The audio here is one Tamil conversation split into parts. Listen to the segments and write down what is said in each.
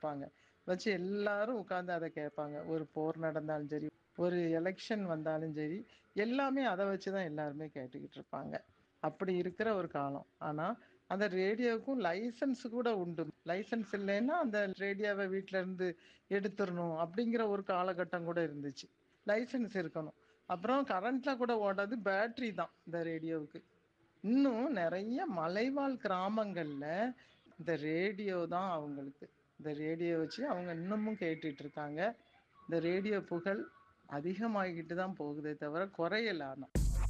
வைப்பாங்க. வச்சு எல்லாரும் உட்கார்ந்து அத கேட்பாங்க. ஒரு போர் நடந்தாலும் சரி, ஒரு எலக்ஷன் வந்தாலும் சரி, எல்லாமே அத வச்சு தான் எல்லாருமே கேட்டுக்கிட்டு இருப்பாங்க. அப்படி இருக்கிற ஒரு காலம். ஆனா, அந்த ரேடியோவுக்கும் லைசென்ஸ் கூட உண்டு. லைசென்ஸ் இல்லைன்னா, அந்த ரேடியோவ வீட்ல இருந்து எடுத்துறணும் அப்படிங்கிற ஒரு காலகட்டம் கூட இருந்துச்சு. லைசென்ஸ் இருக்கணும். அப்புறம் கரண்ட்ல கூட ஓடாது. பேட்டரி தான் இந்த ரேடியோவுக்கு. இன்னும் நெறைய மலைவாழ் கிராமங்கள்ல இந்த ரேடியோ தான் அவங்களுக்கு. இந்த ரேடியோ வச்சு அவங்க இன்னமும் கேட்டுட்டு இருக்காங்க. இந்த ரேடியோ புகழ் அதிகமாகிட்டு தான் போகுதே தவிர குறையல ஆனா.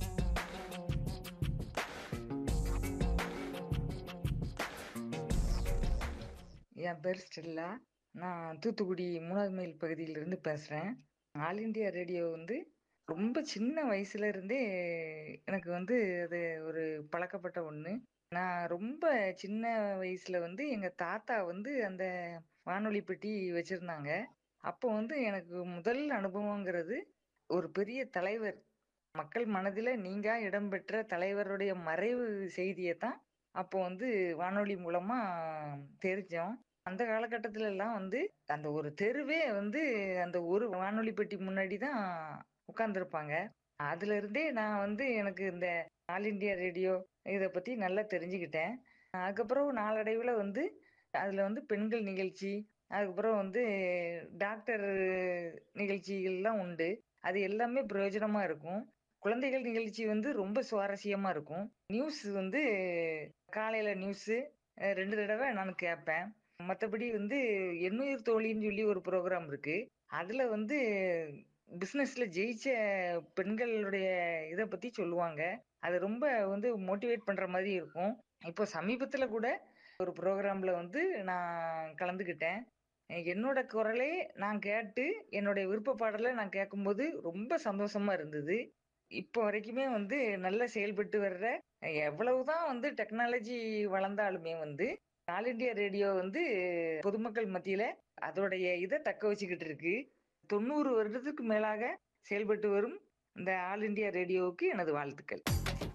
என் பேர் ஸ்டெல்லா. நான் தூத்துக்குடி 3வது மைல் பகுதியிலிருந்து பேசுறேன். ஆல் இண்டியா ரேடியோ வந்து ரொம்ப சின்ன வயசுல இருந்தே எனக்கு வந்து அது ஒரு பழக்கப்பட்ட ஒண்ணு. நான் ரொம்ப சின்ன வயசுல வந்து எங்க தாத்தா வந்து அந்த வானொலி பெட்டி வச்சிருந்தாங்க. அப்போ வந்து எனக்கு முதல் அனுபவங்கிறது ஒரு பெரிய தலைவர், மக்கள் மனதில நீங்கா இடம்பெற்ற தலைவருடைய மறைவு செய்திய தான் அப்போ வந்து வானொலி மூலமா தெரிஞ்சோம். அந்த காலகட்டத்திலலாம் வந்து அந்த ஒரு தெருவே வந்து அந்த ஒரு வானொலி பெட்டி முன்னாடி தான் உட்கார்ந்திருப்பாங்க. அதுல இருந்தே நான் வந்து எனக்கு இந்த ஆல் இண்டியா ரேடியோ இத பத்தி நல்லா தெரிஞ்சுக்கிட்டேன். அதுக்கப்புறம் நாளடைவுல வந்து அதுல வந்து பெண்கள் நிகழ்ச்சி, அதுக்கப்புறம் வந்து டாக்டர் நிகழ்ச்சிகள்லாம் உண்டு. அது எல்லாமே பிரயோஜனமா இருக்கும். குழந்தைகள் நிகழ்ச்சி வந்து ரொம்ப சுவாரஸ்யமா இருக்கும். நியூஸ் வந்து காலையில நியூஸு அ 2 தடவ நான் கேட்பேன். மத்தபடி வந்து எண்ணுயிர் தோழின்னு சொல்லி ஒரு ப்ரோகிராம் இருக்கு. அதுல வந்து பிசினஸ்ல ஜெயிச்ச பெண்களுடைய இத பத்தி சொல்லுவாங்க. அது ரொம்ப வந்து மோட்டிவேட் பண்ற மாரி இருக்கும். இப்போ சமீபத்தில கூட ஒரு ப்ரோகிராம்ல வந்து நான் கலந்துக்கிட்டேன். என்னோட குரலே நான் கேட்டு, என்னுடைய விருப்ப பாடல நான் கேட்கும்போது ரொம்ப சந்தோஷமா இருந்தது. இப்போ வரைக்குமே வந்து நல்லா செயல்பட்டு வர்ற எவ்வளவுதான் வந்து டெக்னாலஜி வளர்ந்தாலுமே வந்து, ஆல் இண்டியா ரேடியோ வந்து பொதுமக்கள் மத்தியில அதோடைய இத தக்க வச்சுக்கிட்டு இருக்கு. 90 வருடத்துக்கு மேலாக செயல்பட்டு வரும் இந்த ஆல் இண்டியா ரேடியோவுக்கு எனது வாழ்த்துக்கள்.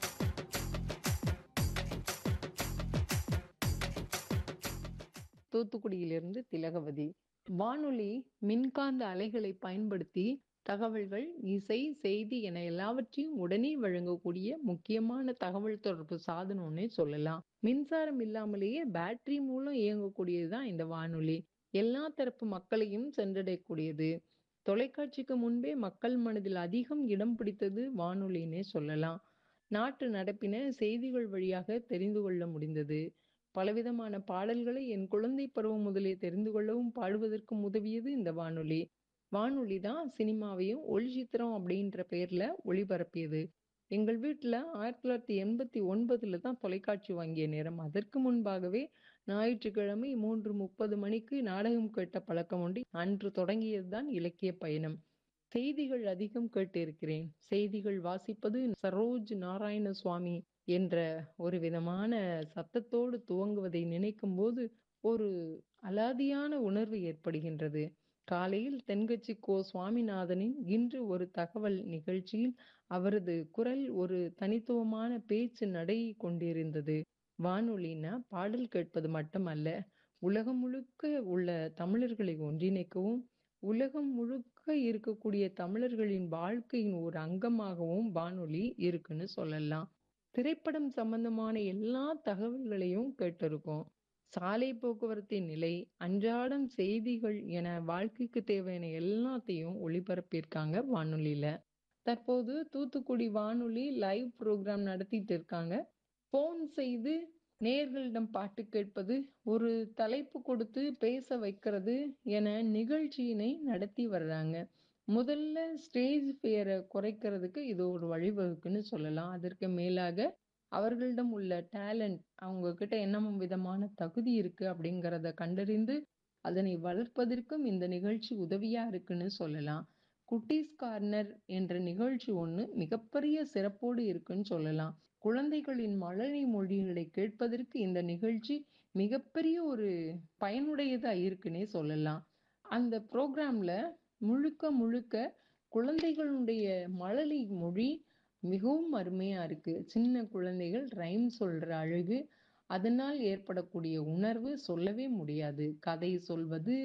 தூத்துக்குடியிலிருந்து திலகவதி. வானொலி மின்காந்த அலைகளை பயன்படுத்தி தகவல்கள், இசை, செய்தி என எல்லாவற்றையும் உடனே வழங்கக்கூடிய முக்கியமான தகவல் தொடர்பு சாதனம்னே சொல்லலாம். மின்சாரம் இல்லாமலேயே பேட்டரி மூலம் இயங்கக்கூடியது தான் இந்த வானொலி. எல்லா தரப்பு மக்களையும் சென்றடையக்கூடியது. தொலைக்காட்சிக்கு முன்பே மக்கள் மனதில் அதிகம் இடம் பிடித்தது வானொலின்னே சொல்லலாம். நாட்டு நடப்பின செய்திகள் வழியாக தெரிந்து கொள்ள முடிந்தது. பலவிதமான பாடல்களை என் குழந்தை பருவம் முதலே தெரிந்து கொள்ளவும், பாடுவதற்கும் உதவியது இந்த வானொலி. வானொலி தான் சினிமாவையும் ஒளிச்சித்திரம் அப்படின்ற பெயர்ல ஒளிபரப்பியது. எங்கள் வீட்ல 1989ல தான் தொலைக்காட்சி வாங்கிய நேரம். அதற்கு முன்பாகவே ஞாயிற்றுக்கிழமை 3:30 மணிக்கு நாடகம் கேட்ட பழக்கம் உண்டு. அன்று தொடங்கியது தான் இலக்கிய பயணம். செய்திகள் அதிகம் கேட்டிருக்கிறேன். செய்திகள் வாசிப்பது சரோஜ் நாராயண சுவாமி என்ற ஒரு விதமான சத்தத்தோடு துவங்குவதை நினைக்கும்போது, ஒரு அலாதியான உணர்வு ஏற்படுகின்றது. காலையில் தென்கட்சி கோ. சுவாமிநாதனின் இன்று ஒரு தகவல் நிகழ்ச்சியில் அவரது குரல் ஒரு தனித்துவமான பேச்சு நடை கொண்டிருந்தது. வானொலின்னா பாடல் கேட்பது மட்டுமல்ல, உலகம் முழுக்க உள்ள தமிழர்களை ஒன்றிணைக்கவும், உலகம் முழுக்க இருக்கக்கூடிய தமிழர்களின் வாழ்க்கையின் ஒரு அங்கமாகவும் வானொலி இருக்குன்னு சொல்லலாம். திரைப்படம் சம்பந்தமான எல்லா தகவல்களையும் கேட்டிருக்கோம். சாலை போக்குவரத்தின் நிலை, அன்றாடம் செய்திகள் என வாழ்க்கைக்கு தேவையான எல்லாத்தையும் ஒளிபரப்பியிருக்காங்க வானொலியில. தற்போது தூத்துக்குடி வானொலி லைவ் புரோகிராம் நடத்திட்டு இருக்காங்க. ஃபோன் செய்து நேயர்களிடம் பாட்டு கேட்பது, ஒரு தலைப்பு கொடுத்து பேச வைக்கிறது என நிகழ்ச்சியினை நடத்தி வர்றாங்க. முதல்ல ஸ்டேஜ் ஃபியர குறைக்கிறதுக்கு இது ஒரு வழிவகுக்குன்னு சொல்லலாம். அதற்கு மேலாக அவர்களிடம் உள்ள டேலண்ட், அவங்க கிட்ட என்ன விதமான தகுதி இருக்கு அப்படிங்கிறத கண்டறிந்து, அதனை வளர்ப்பதற்கும் இந்த நிகழ்ச்சி உதவியா இருக்குன்னு சொல்லலாம். குட்டீஸ் கார்னர் என்ற நிகழ்ச்சி ஒண்ணு மிகப்பெரிய சிறப்போடு இருக்குன்னு சொல்லலாம். குழந்தைகளின் மழலை மொழிகளை கேட்பதற்கு இந்த நிகழ்ச்சி மிகப்பெரிய ஒரு பயனுடையதா இருக்குன்னே சொல்லலாம். அந்த புரோகிராம்ல முழுக்க முழுக்க குழந்தைகளுடைய மழலை மொழி மிகவும் அருமையா இருக்கு. சின்ன குழந்தைகள் ரைம் சொல்ற அழகு, அதனால் ஏற்படக்கூடிய உணர்வு சொல்லவே முடியாது. கதை சொல்வது